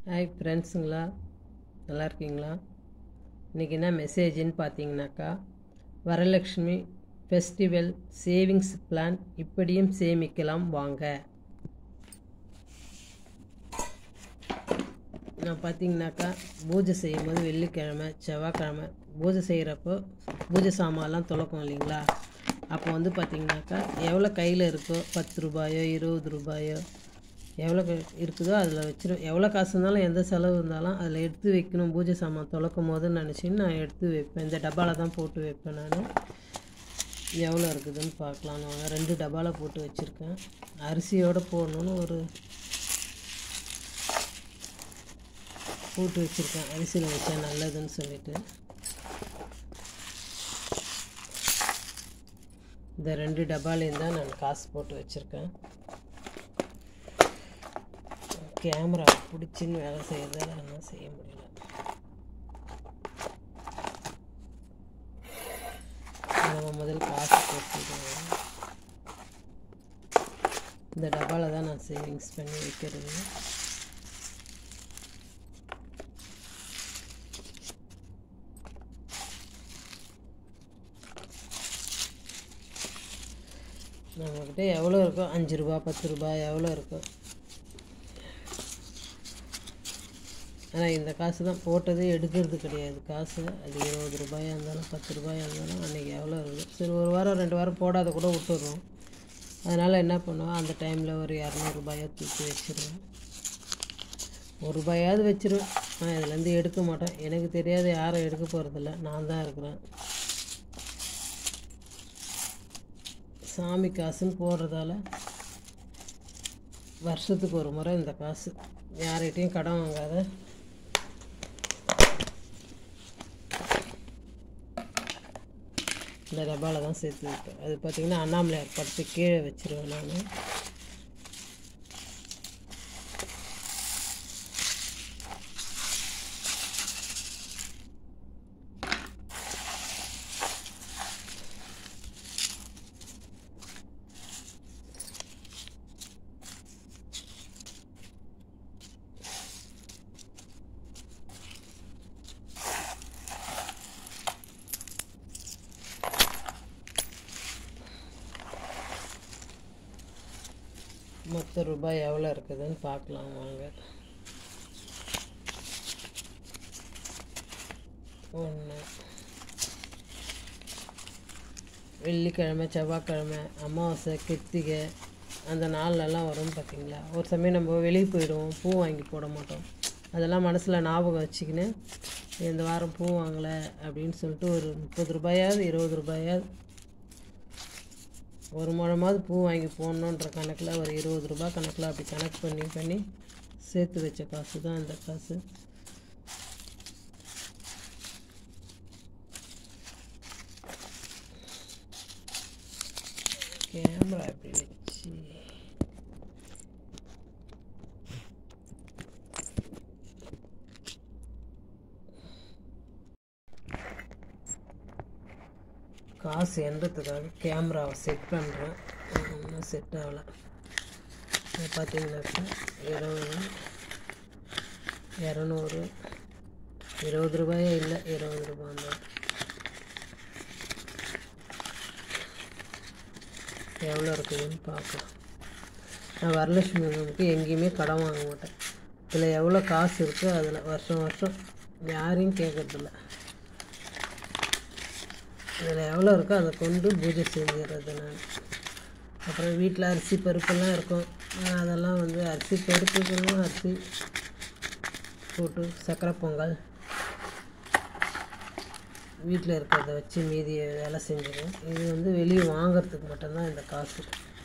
Hi ஃப்ரெண்ட்ஸுங்களா நல்லா இருக்கீங்களா இன்றைக்கி என்ன மெசேஜ்னு பார்த்தீங்கன்னாக்கா வரலக்ஷ்மி ஃபெஸ்டிவல் சேவிங்ஸ் பிளான் இப்படியும் சேமிக்கலாம் வாங்க நான் பார்த்தீங்கன்னாக்கா பூஜை செய்யும்போது வெள்ளிக்கிழமை செவ்வாய்க்கிழமை பூஜை செய்கிறப்போ பூஜை சாமான்லாம் துலக்கும் இல்லைங்களா அப்போ வந்து பார்த்தீங்கன்னாக்கா எவ்வளோ கையில் இருக்கோ பத்து ரூபாயோ இருபது ரூபாயோ எவ்வளோ க- இருக்குதோ அதில் வச்சிரும் எவ்வளோ காசு இருந்தாலும் எந்த செலவு இருந்தாலும் அதில் எடுத்து வைக்கணும் பூஜை சாமான் துலக்கும் போதுன்னு நினச்சின்னு நான் எடுத்து வைப்பேன் இந்த டப்பாவில் தான் போட்டு வைப்பேன் நான் எவ்வளோ இருக்குதுன்னு பார்க்கலாம் வாங்க ரெண்டு டப்பாவில் போட்டு வச்சுருக்கேன் அரிசியோடு போடணுன்னு ஒரு போட்டு வச்சுருக்கேன் அரிசியில் வச்சா நல்லதுன்னு சொல்லிட்டு இந்த ரெண்டு டப்பாலையும் தான் நான் காசு போட்டு வச்சுருக்கேன் கேமரா பிடிச்சின்னு வேலை செய்யறதால என்ன செய்ய முடியல நம்ம முதல் காசு போட்டுடுவோம் இந்த டப்பாவில் தான் நான் சேவிங்ஸ் பண்ணி வைக்கிறது நம்மக்கிட்ட எவ்வளோ இருக்கோ அஞ்சு ரூபா பத்து ரூபா எவ்வளோ இருக்கோ ஆனால் இந்த காசு தான் போட்டதே எடுக்கிறது கிடையாது காசு அது இருபது ரூபாயாக இருந்தாலும் பத்து ரூபாயாக இருந்தாலும் அன்றைக்கி எவ்வளோ இருக்குது சரி ஒரு வாரம் ரெண்டு வாரம் போடாத கூட விட்டுடுறோம் அதனால் என்ன பண்ணுவோம் அந்த டைமில் ஒரு இரநூறுபாயை தூக்கி வச்சிருவேன் ஒரு ரூபாயாவது வச்சிருவேன் நான் இதுலேருந்து எடுக்க மாட்டேன் எனக்கு தெரியாது யாரும் எடுக்க போகிறதில்ல நான் தான் இருக்கிறேன் சாமி காசுன்னு போடுறதால வருஷத்துக்கு ஒரு முறை இந்த காசு யார்கிட்டையும் கடன் வாங்காத இந்த டப்பாவில் தான் சேர்த்து வைப்பேன் அது பார்த்திங்கன்னா அண்ணாமலையார் படத்து கீழே வச்சிருவேன் நான் மொத்த ரூபாய் எவ்வளோ இருக்குதுன்னு பார்க்கலாம் வாங்க ஒன்று வெள்ளிக்கிழமை செவ்வாய்க்கிழமை அமாவாசை கிருத்திகை அந்த நாள்லலாம் வரும் பார்த்தீங்களா ஒரு சமயம் நம்ம வெளியே போயிடுவோம் பூ வாங்கி போட மாட்டோம் அதெல்லாம் மனசில் ஞாபகம் வச்சுக்கின்னு இந்த வாரம் பூ வாங்கலை அப்படின்னு சொல்லிட்டு ஒரு முப்பது ரூபாயாவது இருபது ரூபாயாவது ஒரு முழமாவது பூ வாங்கி போடணுன்ற கணக்கில் ஒரு இருபது ரூபாய் கணக்கில் அப்படி கணக்கு பண்ணி பண்ணி சேர்த்து வச்ச காசு தான் இந்த காசு கேமரா இப்படி வச்சு காசு எண்றதுக்காக கேமராவை செட் பண்ணுறேன் இன்னும் செட் ஆகலை இது பார்த்தீங்கன்னாக்கா இருபது இரநூறு இருபது ரூபாயே இல்லை இருபது ரூபாய் தான் எவ்வளோ இருக்குதுன்னு பார்க்கலாம் நான் வரலட்சுமி நோம்புக்கு எங்கேயுமே கடன் வாங்க மாட்டேன் இதில் எவ்வளோ காசு இருக்கோ அதில் வருஷம் வருஷம் யாரையும் கேட்கறதில்ல இதில் எவ்வளோ இருக்கோ அதை கொண்டு பூஜை செஞ்சிடுறது நான் அப்புறம் வீட்டில் அரிசி பருப்பெல்லாம் இருக்கும் நான் அதெல்லாம் வந்து அரிசி பருப்புக்கெல்லாம் அரிசி போட்டு சக்கரை பொங்கல் வீட்டில் இருக்கிறத வச்சு மீதி வேலை செஞ்சிடுவோம் இது வந்து வெளியே வாங்குறதுக்கு மட்டும்தான் இந்த காசு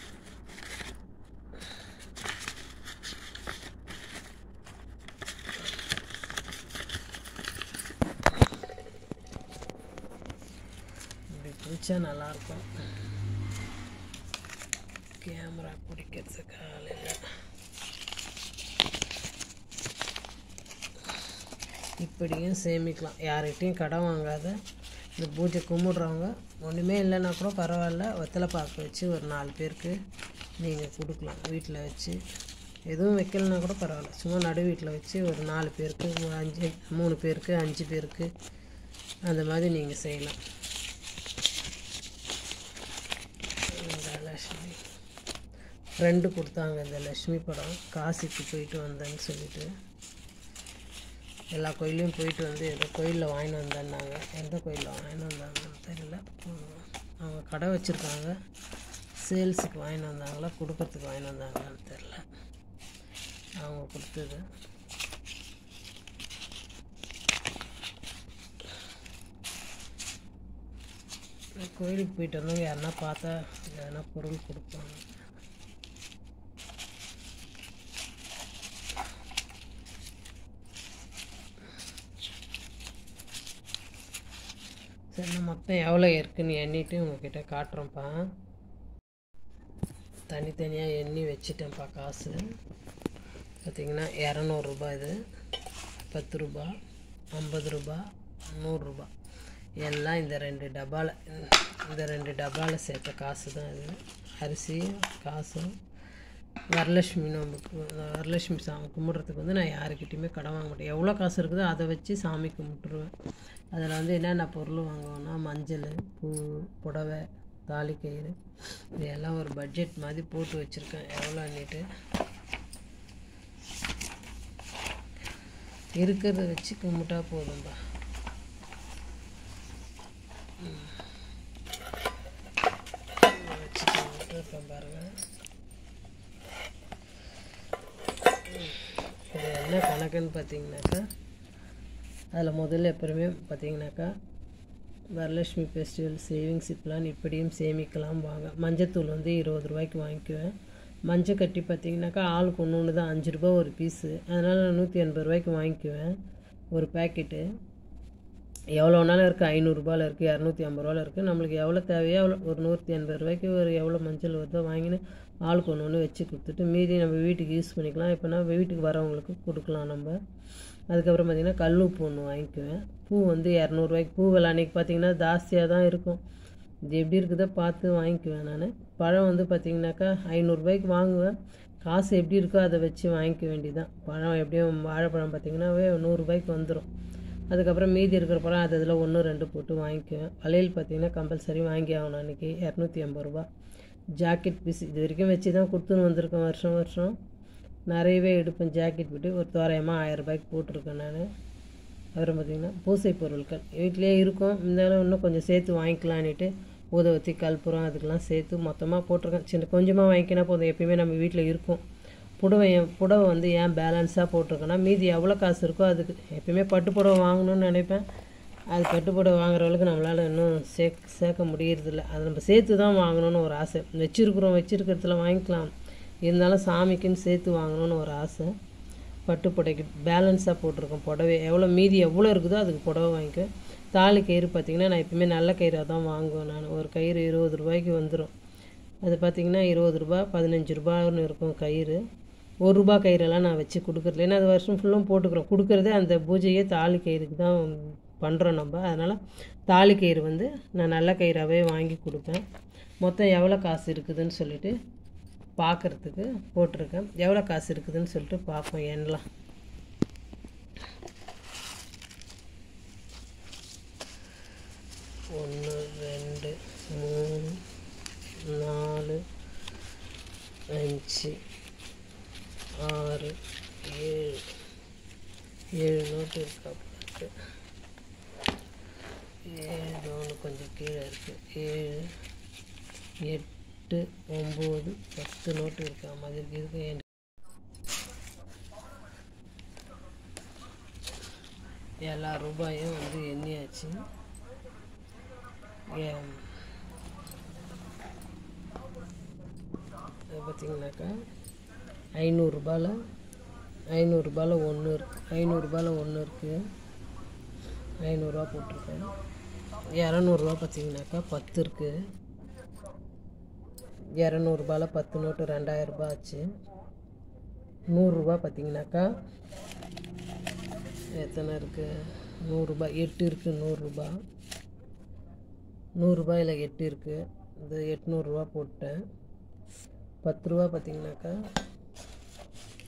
இப்படி பிடிச்சா நல்லாயிருக்கும் கேமரா பிடிக்கிறது காலையில் இப்படியும் சேமிக்கலாம் யார்கிட்டையும் கடன் வாங்காத இந்த பூஜை கும்பிட்றவங்க ஒன்றுமே இல்லைன்னா கூட பரவாயில்ல வெத்தலை பாக்கு வச்சு ஒரு நாலு பேருக்கு நீங்கள் கொடுக்கலாம் வீட்டில் வச்சு எதுவும் வைக்கலனா கூட பரவாயில்ல சும்மா நடு வீட்டில் வச்சு ஒரு நாலு பேருக்கு ஒரு அஞ்சு மூணு பேருக்கு அஞ்சு பேருக்கு அந்த மாதிரி நீங்கள் செய்யலாம் இந்த லக்ஷ்மி ஃப்ரெண்டு கொடுத்தாங்க இந்த லக்ஷ்மி படம் காசிக்கு போயிட்டு வந்தேன்னு சொல்லிட்டு எல்லா கோயிலையும் போயிட்டு வந்து ஏதோ கோயிலில் வாங்கிட்டு வந்தேன்னாங்க எந்த கோயிலில் வாங்கிட்டு வந்தாங்கன்னு தெரியல உம், அவங்க கடை வச்சுருக்காங்க சேல்ஸுக்கு வாங்கிட்டு வந்தாங்களா கொடுக்கறதுக்கு வாங்கிட்டு வந்தாங்களான்னு தெரில அவங்க கொடுத்தது கோயிலுக்கு போயிட்டு வந்தவங்க யாருன்னா பார்த்தா எதனா பொருள் கொடுப்பாங்க சரி நான் மொத்தம் எவ்வளோ இருக்குன்னு எண்ணிட்டு உங்ககிட்ட காட்டுறேன்ப்பா தனித்தனியாக எண்ணி வச்சிட்டேன்ப்பா காசு பார்த்தீங்கன்னா இரநூறுபா இது பத்து ரூபா ஐம்பது ரூபா நூறுரூபா எல்லாம் இந்த ரெண்டு டப்பாவில் இந்த ரெண்டு டப்பாவில் சேர்த்த காசு தான் இது அரிசி காசும் வரலட்சுமி நோம்புக்கு வரலட்சுமி சாமி கும்பிட்றதுக்கு வந்து நான் யாருக்கிட்டையுமே கடன் வாங்க மாட்டேன் எவ்வளோ காசு இருக்குதோ அதை வச்சு சாமி கும்பிட்டுருவேன் அதில் வந்து என்னென்ன பொருள் வாங்குவேன்னா மஞ்சள் பூ புடவை தாலி கயிறு இதெல்லாம் ஒரு பட்ஜெட் மாதிரி போட்டு வச்சுருக்கேன் எவ்வளோன்னுட்டு இருக்கிறத வச்சு கும்பிட்டா போதும்பா ம். வச்சு கும்பிட்டுருக்கேன் பாருங்கள் இது என்ன கணக்குன்னு பார்த்தீங்கன்னாக்கா அதில் முதல்ல எப்பவுமே பார்த்தீங்கன்னாக்கா வரலட்சுமி ஃபெஸ்டிவல் சேவிங்ஸ் பிளான் இப்படியும் சேமிக்கலாம் வாங்க மஞ்சத்தூள் வந்து இருபது ரூபாய்க்கு வாங்கிக்குவேன் மஞ்சள் கட்டி பார்த்தீங்கன்னாக்கா ஆளுக்கு ஒன்று ஒன்று தான் அஞ்சு ரூபா ஒரு பீஸு அதனால் நான் நூற்றி எண்பது ரூபாய்க்கு வாங்கிக்குவேன் ஒரு பேக்கெட்டு எவ்வளோ வேணாலும் இருக்குது ஐநூறுரூபாவில் இருக்குது இரநூத்தி ஐம்பது ரூபாவில் இருக்குது நம்மளுக்கு எவ்வளோ தேவையோ அவ்வளோ ஒரு நூற்றி எண்பது ரூபாய்க்கு ஒரு எவ்வளோ மஞ்சள் வருதோ வாங்கின்னு ஆளுக்கு ஒன்று ஒன்று வச்சு கொடுத்துட்டு மீதி நம்ம வீட்டுக்கு யூஸ் பண்ணிக்கலாம் இப்போனா வீட்டுக்கு வரவங்களுக்கு கொடுக்கலாம் நம்ம அதுக்கப்புறம் பார்த்திங்கன்னா கல் உப்பு ஒன்று வாங்கிக்குவேன் பூ வந்து இரநூறுவாய்க்கு பூ விலை அன்றைக்கி பார்த்திங்கன்னா ஜாஸ்தியாக தான் இருக்கும் இது எப்படி இருக்குதோ பார்த்து வாங்கிக்குவேன் நான் பழம் வந்து பார்த்திங்கனாக்கா ஐநூறுரூபாய்க்கு வாங்குவேன் காசு எப்படி இருக்கோ அதை வச்சு வாங்கிக்க வேண்டியதான் பழம் எப்படியும் வாழைப்பழம் பார்த்திங்கன்னாவே நூறுரூபாய்க்கு வந்துடும் அதுக்கப்புறம் மீதி இருக்கிற பழம் அது அதில் ஒன்று ரெண்டு போட்டு வாங்கிக்குவேன் வளையல் பார்த்திங்கன்னா கம்பல்சரி வாங்கி ஆகணும் அன்றைக்கி இரநூத்தி ஐம்பது ரூபா ஜாக்கெட் பீஸ் இது வரைக்கும் வச்சு தான் கொடுத்துன்னு வந்திருக்கேன் வருஷம் வருஷம் நிறையவே எடுப்பேன் ஜாக்கெட் போட்டு ஒரு தோராயமாக ஆயிரம் ரூபாய்க்கு போட்டிருக்கேன் நான் அப்புறம் பார்த்திங்கன்னா பூசை பொருட்கள் வீட்டிலே இருக்கும் இருந்தாலும் இன்னும் கொஞ்சம் சேர்த்து வாங்கிக்கலான்னுட்டு ஊதவத்தி கற்பூரம் அதுக்கெல்லாம் சேர்த்து மொத்தமாக போட்டிருக்கேன் சின்ன கொஞ்சமாக வாங்கிக்கினா போதும் எப்பயுமே நம்ம வீட்டில் இருக்கும் புடவை என் புடவை வந்து ஏன் பேலன்ஸாக போட்டிருக்கேன்னா மீதி எவ்வளோ காசு இருக்கோ அதுக்கு எப்பயுமே பட்டு புடவை வாங்கணும்னு நினைப்பேன் அது பட்டு புடவை வாங்குற அளவுக்கு நம்மளால் இன்னும் சேர்க் சேர்க்க முடியறதில்ல அது நம்ம சேர்த்து தான் வாங்கணும்னு ஒரு ஆசை வச்சுருக்குறோம் வச்சுருக்கிறதுல வாங்கிக்கலாம் இருந்தாலும் சாமிக்குன்னு சேர்த்து வாங்கணும்னு ஒரு ஆசை பட்டு புடவைக்கு பேலன்ஸாக போட்டிருக்கோம் புடவை எவ்வளோ மீதி எவ்வளோ இருக்குதோ அதுக்கு புடவை வாங்கிக்குவேன் தாலி கயிறு பார்த்திங்கன்னா நான் எப்பவுமே நல்ல கயிறாக தான் வாங்குவேன் நான் ஒரு கயிறு இருபது ரூபாய்க்கு வந்துடும் அது பார்த்திங்கன்னா இருபது ரூபா பதினஞ்சு ரூபான்னு இருக்கும் கயிறு ஒரு ரூபா கயிறெல்லாம் நான் வச்சு கொடுக்குறது ஏன்னா அது வருஷம் ஃபுல்லும் போட்டுக்கிறோம் கொடுக்குறதே அந்த பூஜையே தாலி கயிறுக்கு தான் பண்ணுறோம் நம்ம அதனால் தாலி கயிறு வந்து நான் நல்ல கயிறாகவே வாங்கி கொடுப்பேன் மொத்தம் எவ்வளோ காசு இருக்குதுன்னு சொல்லிட்டு பார்க்குறதுக்கு போட்டிருக்கேன் எவ்வளோ காசு இருக்குதுன்னு சொல்லிட்டு பார்ப்போம் எண்ணலாம் ஒன்று ரெண்டு மூணு நாலு அஞ்சு ஆறு ஏழு ஏழு நோட்டு இருக்கா போல இருக்கு ஏழு ஒன்று கொஞ்சம் கீழே இருக்குது ஏழு எட்டு ஒம்பது பத்து நோட்டு இருக்கா மாதிரி இருக்கு என் எல்லா ரூபாயும் வந்து எண்ணியாச்சு ஏன் அது பார்த்தீங்கன்னாக்கா ஐநூறுரூபாவில் ஐநூறுரூபாவில் ஒன்று இருக்கு ஐநூறுரூபாவில் ஒன்று இருக்குது ஐநூறுரூவா போட்டிருக்கேன் இரநூறுவா பார்த்தீங்கன்னாக்கா பத்து இருக்குது இரநூறுபாவில் பத்து நோட்டு ரெண்டாயிரரூபா ஆச்சு நூறுரூபா பார்த்தீங்கன்னாக்கா எத்தனை இருக்குது நூறுரூபா எட்டு இருக்குது நூறுரூபா நூறுரூபாயில் எட்டு இருக்குது இது எட்நூறுரூவா போட்டேன் பத்து ரூபா பார்த்தீங்கன்னாக்கா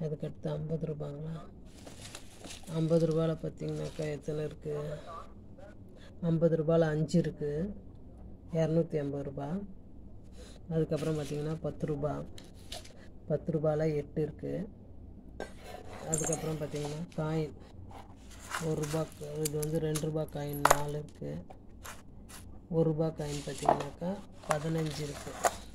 அதுக்கடுத்து ஐம்பது ரூபாங்களா ஐம்பது ரூபாயில் பார்த்தீங்கன்னாக்கா எத்தனை இருக்குது ஐம்பது ரூபாயில் அஞ்சு இருக்குது இரநூத்தி ஐம்பது ரூபா அதுக்கப்புறம் பார்த்தீங்கன்னா பத்து ரூபா பத்து ரூபாயில் எட்டு இருக்குது அதுக்கப்புறம் பார்த்தீங்கன்னா காயின் ஒரு ரூபா இது வந்து ரெண்டு ரூபா காயின் நாலு இருக்குது ஒரு ரூபா காயின் பார்த்தீங்கன்னாக்கா பதினஞ்சு இருக்குது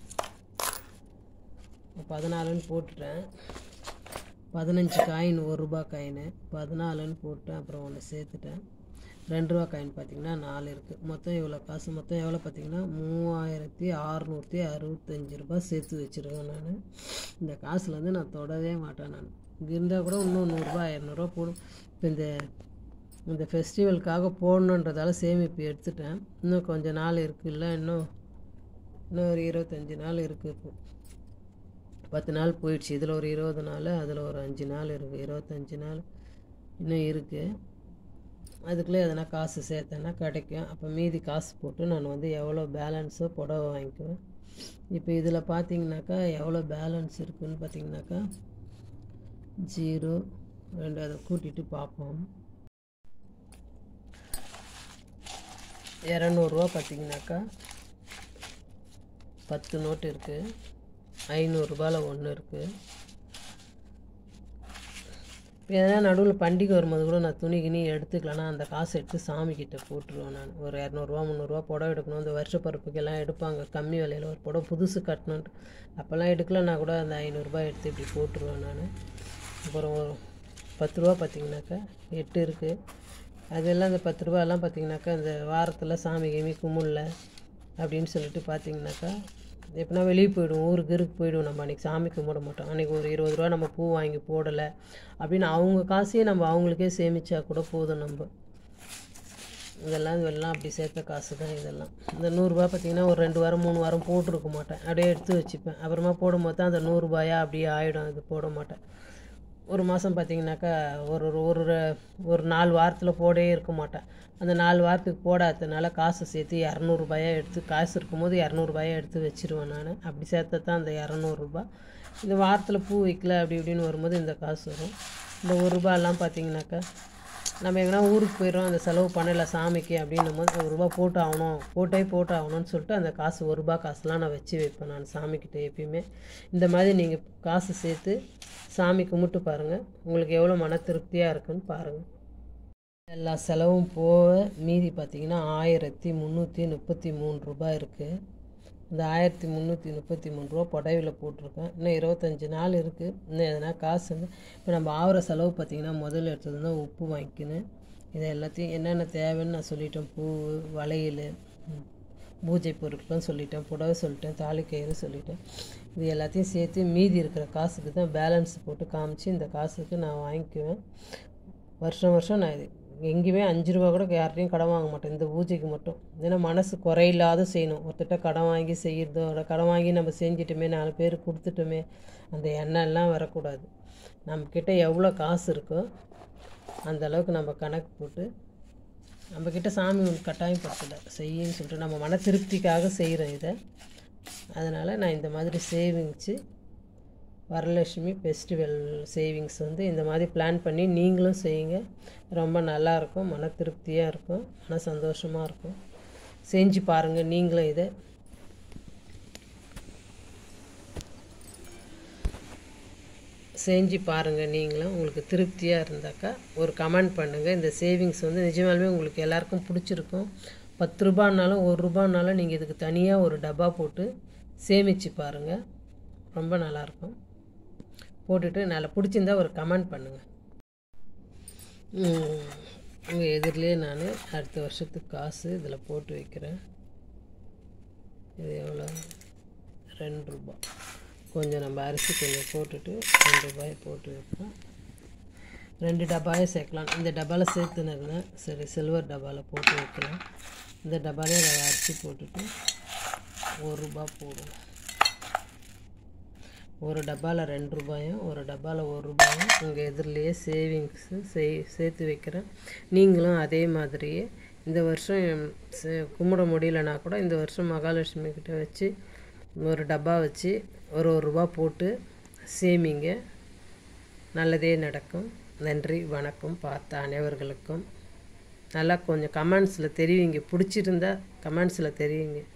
பதினாலுன்னு போட்டுட்டேன் பதினஞ்சு காயின் ஒரு ரூபா காயின் பதினாலுன்னு போட்டேன் அப்புறம் ஒன்று சேர்த்துட்டேன் ரெண்டு ரூபா காயின் பார்த்தீங்கன்னா நாலு இருக்குது மொத்தம் இவ்வளோ காசு மொத்தம் எவ்வளோ பார்த்தீங்கன்னா மூவாயிரத்தி அறநூற்றி அறுபத்தஞ்சி ரூபாய் சேர்த்து வச்சுருக்கேன் நான் இந்த காசில் வந்து நான் தொடவே மாட்டேன் நான் இங்கே இருந்தால் கூட இன்னும் நூறுரூபா இரநூறுவா போடும் இப்போ இந்த இந்த ஃபெஸ்டிவலுக்காக போடணுன்றதால சேமிப்பு எடுத்துட்டேன் இன்னும் கொஞ்சம் நாள் இருக்குல்ல இன்னும் இன்னும் ஒரு இருபத்தஞ்சி நாள் இருக்குது இப்போ பத்து நாள் போயிடுச்சு இதில் ஒரு இருபது நாள் அதில் ஒரு அஞ்சு நாள் இருக்குது இருபத்தஞ்சி நாள் இன்னும் இருக்குது அதுக்குள்ளே எதனா காசு சேர்த்தேன்னா கிடைக்கும் அப்போ மீதி காசு போட்டு நான் வந்து எவ்வளோ பேலன்ஸோ புடவை வாங்கிக்குவேன் இப்போ இதில் பார்த்தீங்கன்னாக்கா எவ்வளோ பேலன்ஸ் இருக்குதுன்னு பார்த்தீங்கன்னாக்கா ஜீரோ ரெண்டு அதை கூட்டிகிட்டு பார்ப்போம் இரநூறுவா பார்த்தீங்கன்னாக்கா பத்து நோட்டு இருக்குது ஐநூறுரூபாவில் ஒன்று இருக்குது இப்போ எதனா நடுவில் பண்டிகை வரும்போது கூட நான் துணி கிணி எடுத்துக்கலன்னா அந்த காசை எடுத்து சாமிக்கிட்ட போட்டுருவேன் நான் ஒரு இரநூறுவா முந்நூறுரூவா புடவை எடுக்கணும் இந்த வருஷ பருப்புக்கெல்லாம் எடுப்பாங்க கம்மி விலையில் ஒரு புடவை புதுசு கட்டணுன்ட்டு அப்போல்லாம் எடுக்கலன்னா கூட அந்த ஐநூறுரூபா எடுத்து இப்படி போட்டுருவேன் நான் அப்புறம் ஒரு பத்து ரூபா பார்த்திங்கனாக்கா எட்டு இருக்குது அதெல்லாம் இந்த பத்து ரூபாயெல்லாம் பார்த்திங்கனாக்கா இந்த வாரத்தில் சாமி கிமி கும்பிடல அப்படின்னு சொல்லிட்டு பார்த்தீங்கன்னாக்கா எப்படின்னா வெளியே போயிடுவோம் ஊருக்கு இருக்கு போயிடுவோம் நம்ம அன்றைக்கி சாமி கும்பிட மாட்டோம் அன்றைக்கி ஒரு இருபது ரூபா நம்ம பூ வாங்கி போடலை அப்படின்னு அவங்க காசையே நம்ம அவங்களுக்கே சேமித்தா கூட போதும் நம்ம இதெல்லாம் இதெல்லாம் அப்படி சேர்த்த காசு தான் இதெல்லாம் இந்த நூறுரூவா பார்த்திங்கன்னா ஒரு ரெண்டு வாரம் மூணு வாரம் போட்டிருக்க மாட்டேன் அப்படியே எடுத்து வச்சுப்பேன் அப்புறமா போடும்போது தான் அந்த நூறுரூபாயா அப்படியே ஆகிடும் அது போட மாட்டேன் ஒரு மாதம் பார்த்திங்கனாக்கா ஒரு ஒரு ஒரு ஒரு நாலு வாரத்தில் போடவே இருக்க மாட்டேன் அந்த நாலு வாரத்துக்கு போடாததுனால காசு சேர்த்து இரநூறுபாயா எடுத்து காசு இருக்கும்போது இரநூறுபாயா எடுத்து வச்சுருவேன் நான் அப்படி சேர்த்து தான் அந்த இரநூறுபா இந்த வாரத்தில் பூ வைக்கல அப்படி இப்படின்னு வரும்போது இந்த காசு வரும் இந்த ஒரு ரூபாயெல்லாம் பார்த்திங்கனாக்கா நம்ம எங்கன்னா ஊருக்கு போயிடுறோம் அந்த செலவு பண்ணல சாமிக்கு அப்படின்னும் போது ஒரு ரூபா போட்டு ஆகணும் போட்டே போட்டு ஆகணும்னு சொல்லிட்டு அந்த காசு ஒரு ரூபா காசுலாம் நான் வச்சு வைப்பேன் நான் சாமிக்கிட்ட எப்பயுமே இந்த மாதிரி நீங்கள் காசு சேர்த்து சாமி கும்பிட்டு பாருங்கள் உங்களுக்கு எவ்வளோ மன திருப்தியாக இருக்குன்னு பாருங்கள் எல்லா செலவும் போக மீதி பார்த்திங்கன்னா ஆயிரத்தி முந்நூற்றி முப்பத்தி மூணு ரூபாய் இருக்குது இந்த ஆயிரத்தி முந்நூற்றி முப்பத்தி மூணு ரூபா புடவையில் போட்டிருக்கேன் இன்னும் இருபத்தஞ்சி நாள் இருக்குது இன்னும் எதனா காசு வந்து இப்போ நம்ம ஆகிற செலவு பார்த்திங்கன்னா முதல்ல எடுத்தது தான் உப்பு வாங்கிக்கணும் இதை எல்லாத்தையும் என்னென்ன தேவைன்னு நான் சொல்லிட்டேன் பூ வளையல் பூஜை பொருட்களும் சொல்லிட்டேன் புடவை சொல்லிட்டேன் தாலிக்கயிறு சொல்லிட்டேன் இது எல்லாத்தையும் சேர்த்து மீதி இருக்கிற காசுக்கு தான் பேலன்ஸ் போட்டு காமிச்சு இந்த காசுக்கு நான் வாங்கிக்குவேன் வருஷம் வருஷம் நான் இது எங்கேயுமே அஞ்சு ரூபா கூட யார்ட்டையும் கடன் வாங்க மாட்டேன் இந்த பூஜைக்கு மட்டும் ஏன்னா மனசு குறையில்லாத செய்யணும் ஒருத்தட்ட கடன் வாங்கி செய்கிறதோட கடன் வாங்கி நம்ம செஞ்சிட்டோமே நாலு பேர் கொடுத்துட்டோமே அந்த எண்ணெல்லாம் வரக்கூடாது நம்மக்கிட்ட எவ்வளோ காசு இருக்கோ அந்த அளவுக்கு நம்ம கணக்கு போட்டு நம்மக்கிட்ட சாமி ஒன்று கட்டாயப்படுத்தலை செய்யுன்னு சொல்லிட்டு நம்ம மன திருப்திக்காக செய்கிறோம் இதை அதனால் நான் இந்த மாதிரி சேவிங்ஸு வரலட்சுமி ஃபெஸ்டிவல் சேவிங்ஸ் வந்து இந்த மாதிரி பிளான் பண்ணி நீங்களும் செய்யுங்க ரொம்ப நல்லாயிருக்கும் மன திருப்தியாக இருக்கும் மன சந்தோஷமாக இருக்கும் செஞ்சு பாருங்கள் நீங்களும் இதை செஞ்சு பாருங்கள் நீங்களும் உங்களுக்கு திருப்தியாக இருந்தாக்கா ஒரு கமெண்ட் பண்ணுங்கள் இந்த சேவிங்ஸ் வந்து நிஜமாலுமே உங்களுக்கு எல்லாருக்கும் பிடிச்சிருக்கும் பத்து ரூபான்னாலும் ஒரு ரூபான்னாலும் நீங்கள் இதுக்கு தனியாக ஒரு டப்பா போட்டு சேமித்து பாருங்கள் ரொம்ப நல்லாயிருக்கும் போட்டுட்டு நல்லா பிடிச்சிருந்தா ஒரு கமெண்ட் பண்ணுங்கள் உங்கள் எதிரிலே நான் அடுத்த வருஷத்துக்கு காசு இதில் போட்டு வைக்கிறேன் இது எவ்வளோ ரெண்டு ரூபா கொஞ்சம் நம்ம அரிசி கொஞ்சம் போட்டுட்டு ரெண்டு ரூபாய் போட்டு வைப்போம் ரெண்டு டப்பாயே சேர்க்கலாம் இந்த டப்பாவில் சேர்த்துனதுன்னா சரி சில்வர் டப்பாவில் போட்டு வைக்கலாம் இந்த டப்பாலே அரிசி போட்டுட்டு ஒரு ரூபா போடுவோம் ஒரு டப்பாவில் ரெண்டு ரூபாயும் ஒரு டப்பாவில் ஒரு ரூபாயும் உங்கள் எதிரிலேயே சேவிங்ஸு செய் சேர்த்து வைக்கிறேன் நீங்களும் அதே மாதிரியே இந்த வருஷம் சே- கும்பிட முடியலனா கூட இந்த வருஷம் மகாலட்சுமி கிட்ட வச்சு ஒரு டப்பா வச்சு ஒரு ஒரு ரூபா போட்டு சேமிங்க நல்லதே நடக்கும் நன்றி வணக்கம் பார்த்த அனைவர்களுக்கும் நல்லா கொஞ்சம் கமெண்ட்ஸில் தெரிவிங்க பிடிச்சிருந்தா கமெண்ட்ஸில் தெரிவிங்க